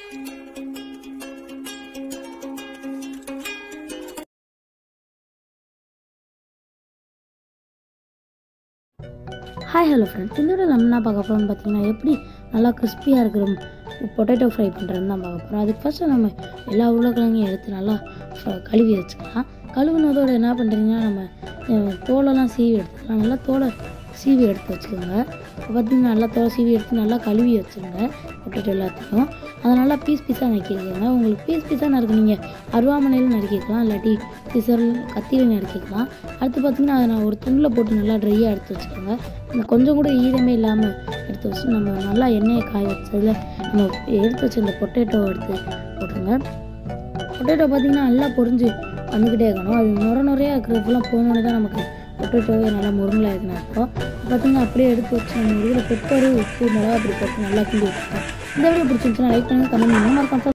hi hello friends இந்த விட நம்ம என்ன பார்க்க போகிறோம்னு பார்த்தீங்கன்னா எப்படி நல்லா கிறிஸ்பியாக இருக்கிற பொட்டேட்டோ ஃப்ரை பண்ணுறதுன்னு தான் பார்க்க போகிறோம் அதுக்கு ஃபஸ்ட்டு நம்ம எல்லா உருளைக்கிழங்கையும் எடுத்து நல்லா fr- கழுவி வச்சுக்கலாம் கழுவுனதோட என்ன பண்ணுறீங்கன்னா நம்ம அஹ், தோலெல்லாம் சீவி எடுத்துக்கலாம் நல்லா தோலை சீவி எடுத்து வச்சுக்கோங்க இப்போ பார்த்தீங்கன்னா நல்லா தோலை சீவி எடுத்து நல்லா கழுவி வச்சுருங்க பொட்டேட்டோ எல்லாத்தையும் அதை நல்லா பீஸ் பீஸாக நறுக்கிக்கோங்க உங்களுக்கு பீஸ் பீஸாக நறுக்கு நீங்கள் அருவாமனையில் நறுக்கிக்கலாம் இல்லாட்டி சிசர் கத்தியில் நறுக்கிக்கலாம் அடுத்து பார்த்தீங்கன்னா அதை நான் ஒரு துண்டில் போட்டு நல்லா ட்ரையாக எடுத்து வச்சுக்கோங்க இந்த கொஞ்சம் கூட ஈரமே இல்லாமல் எடுத்து வச்சு நம்ம நல்லா எண்ணெயை காய வச்சதில் நம்ம எடுத்து வச்ச இந்த பொட்டேட்டோ எடுத்து போட்டுருங்க பொட்டேட்டோ பார்த்தீங்கன்னா நல்லா பொரிஞ்சு வந்துக்கிட்டே இருக்கணும் அது நுர நுறையாக இருக்கிறதுலாம் போனோடனே தான் நமக்கு பொட்டேட்டோவே நல்லா முருங்கலாக இருக்குன்னு அர்த்தம் பார்த்தீங்கன்னா அப்படியே எடுத்து வச்சு நம்ம இதில் பெப்பரு உப்பு மிளகா அப்படி போட்டு நல்லா கிண்டி வச்சுக்கோங்க இந்த வீடியோ பிடிச்சிருந்துச்சுன்னா லைக் பண்ணுங்கள் கமெண்ட் பண்ணுங்கள் மறக்காம